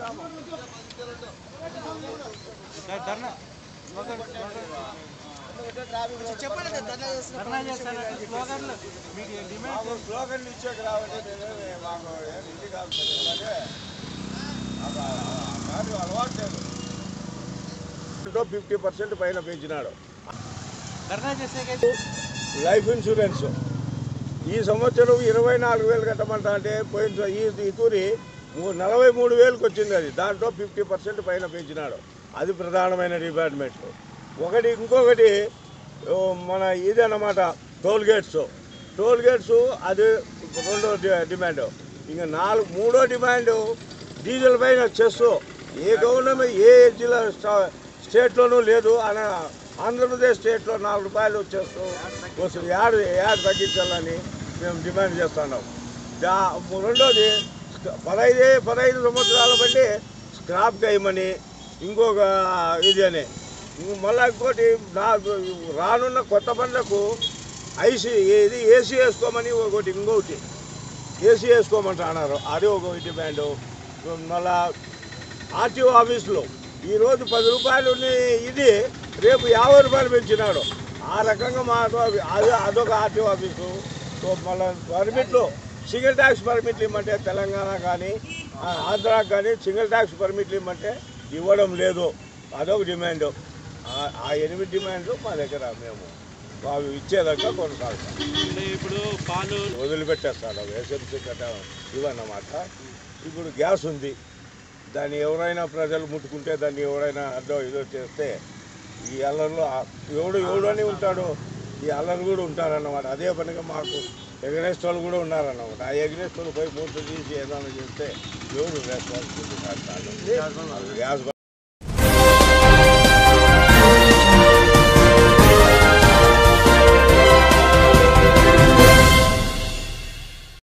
ధర్నా చెప్పండి ధర్నా చేస్తున్న ధర్నా చేస్తారంటే స్లోగన్లు మీకు డిమాండ్ స్లోగన్ ఇచ్చాక రావంటే నేనే మాకు ఏం ఇది కాదు చదవాలంటే మాకు ఆ- ఆ కార్డు అలవాటు లేదు ఫిఫ్టీ పర్సెంట్ పైన పెంచినాడు ధర్నా చేసేకైతే లైఫ్ ఇన్సూరెన్స్ ఈ సంవత్సరం ఇరవై నాలుగు వేలు కట్టమంటా అంటే పోయిన సం- ఈ ఈ తూరి మూ- నలభై మూడు వేలకు వచ్చింది అది దాంట్లో ఫిఫ్టీ పర్సెంట్ పైన పెంచినాడు అది ప్రధానమైన డిపార్ట్మెంట్ ఒకటి ఇంకొకటి ఓ, మన ఇది అన్నమాట టోల్ గేట్స్ టోల్ గేట్స్ అది రెండో డి- డిమాండ్ ఇంకా నాలుగు మూడో డిమాండ్ డీజిల్ పైన చెస్ ఏ గవర్నమెంట్ ఏ జిల్లా స్టా- స్టేట్లోనూ లేదు అన ఆంధ్రప్రదేశ్ స్టేట్లో నాలుగు రూపాయలు వచ్చేస్తూ వస్తుంది యాడ్ యాడ్ తగ్గించాలని మేము డిమాండ్ చేస్తున్నాం దా రెండోది స్క- పదహైదే పదహైదు సంవత్సరాల బట్టి స్క్రాప్ చేయమని ఇంకొక ఇది అని ఇంక మళ్ళా ఇంకోటి నాకు రానున్న కొత్త బండ్లకు ఐసీ ఇది ఏసీ వేసుకోమని ఒకటి ఇంకొకటి ఏసీ వేసుకోమంటున్నారు అది ఒక డిమాండ్ మళ్ళా ఆర్టీఓ ఆఫీసులో ఈరోజు పది రూపాయలు ఉన్న ఇది రేపు యాభై రూపాయలు పెంచినాడు ఆ రకంగా మా అది అదొక ఆర్టీఓ ఆఫీసు సో మళ్ళీ పర్మిట్లు సింగిల్ ట్యాక్స్ పర్మిట్లు ఇమ్మంటే తెలంగాణ కానీ ఆ, ఆంధ్రాకి కానీ సింగిల్ ట్యాక్స్ పర్మిట్లు ఇమ్మంటే ఇవ్వడం లేదు అదొక డిమాండ్ ఆ- ఆ ఎనిమిది డిమాండ్లు మా దగ్గర మేము అవి ఇచ్చేదాకా కొనసాగుతాం అంటే ఇప్పుడు పాలు వదిలిపెట్టేస్తాడు ఎస్ఎంసీ కట్ట ఇవన్నమాట ఇప్పుడు గ్యాస్ ఉంది దాన్ని ఎవరైనా ప్రజలు ముట్టుకుంటే దాన్ని ఎవరైనా అడ్డో ఇదో చేస్తే ఈ అల్లర్లో ఆ- ఎవడు ఎవడని ఉంటాడు ఈ అల్లరు కూడా ఉంటారన్నమాట అదే పనిగా మాకు ఎగనెస్ట్ వాళ్ళు కూడా ఉన్నారన్నమాట ఆ ఎగనెస్ట్ వాళ్ళు పోయి మూత తీసి ఏదైనా చేస్తే ఎవరు రెస్పాన్సిబిలిటీ కాదు గ్యాస్